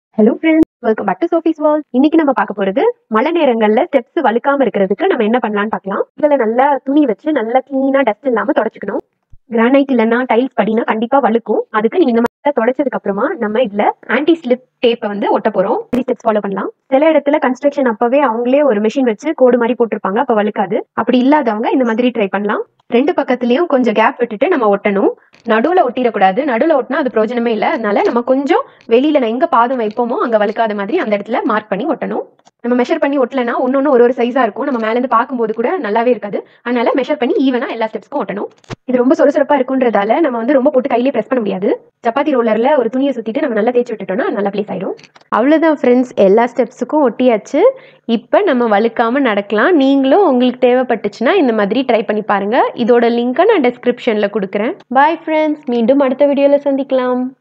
hello friends welcome back to Sophie's world இன்னைக்கு நம்ம பார்க்க போறது மழை நேரங்கள்ல ஸ்டெப்ஸ் வழுக்காம இருக்கிறதுக்கு நம்ம என்ன பண்ணலாம்னு பார்க்கலாம் இதுல நல்லா துணி வச்சு நல்லா கிளீனா டஸ்ட் இல்லாம தொடச்சுக்கணும் கிரானைட் இல்லைன்னா டைல்ஸ் படினா கண்டிப்பா வழுக்கும் அதுக்கு நீங்க இந்த மாதிரி தொடச்சதுக்கு அப்புறமா நம்ம இதுல ஆன்டி ஸ்லிப் டேப்பை வந்து ஒட்ட போறோம் ஸ்டெப்ஸ் ஃபாலோ பண்ணலாம் சில இடத்துல கன்ஸ்ட்ரக்ஷன் அப்பவே அவங்களே ஒரு மிஷின் வச்சு கோடு மாதிரி போட்டிருப்பாங்க அப்ப வழுக்காது அப்படி இல்லாதவங்க இந்த மாதிரி ட்ரை பண்ணலாம் ரெண்டு பக்கத்துலயும் கொஞ்சம் கேப் விட்டுட்டு நம்ம ஒட்டணும் நடுவுல ஒட்டிடக்கூடாது நடுவுல ஒட்டினா அது பிரயோஜனமே இல்லை அதனால நம்ம கொஞ்சம் வெளியில நான் எங்க பாதம் வைப்போமோ அங்க வழுக்காத மாதிரி அந்த இடத்துல மார்க் பண்ணி ஒட்டணும் நம்ம மெஷர் பண்ணி ஒட்டலைன்னா ஒன்னொன்னு ஒரு ஒரு சைஸா இருக்கும் நம்ம மேல இருந்து பார்க்கும்போது கூட நல்லாவே இருக்காது அதனால மெஷர் பண்ணி ஈவனா எல்லா ஸ்டெப்ஸ்க்கும் ஒட்டணும் இது ரொம்ப சொரசொரப்பா இருக்குன்றதால நம்ம வந்து ரொம்ப போட்டு கையிலே பிரஸ் பண்ண முடியாது சப்பாத்தி ரோலர்ல ஒரு துணியை சுத்திட்டு நம்ம நல்லா தேய்ச்சி விட்டுட்டோம்னா அது நல்லா ப்ளேஸ் ஆயிடும் அவ்வளோதான் ஃப்ரெண்ட்ஸ் எல்லா ஸ்டெப்ஸுக்கும் ஒட்டியாச்சு இப்போ நம்ம வழுக்காமல் நடக்கலாம் நீங்களும் உங்களுக்கு தேவைப்பட்டுச்சுன்னா இந்த மாதிரி ட்ரை பண்ணி பாருங்கள் இதோட லிங்க்கை நான் டெஸ்கிரிப்ஷனில் கொடுக்குறேன் பாய் ஃப்ரெண்ட்ஸ் மீண்டும் அடுத்த வீடியோவில் சந்திக்கலாம்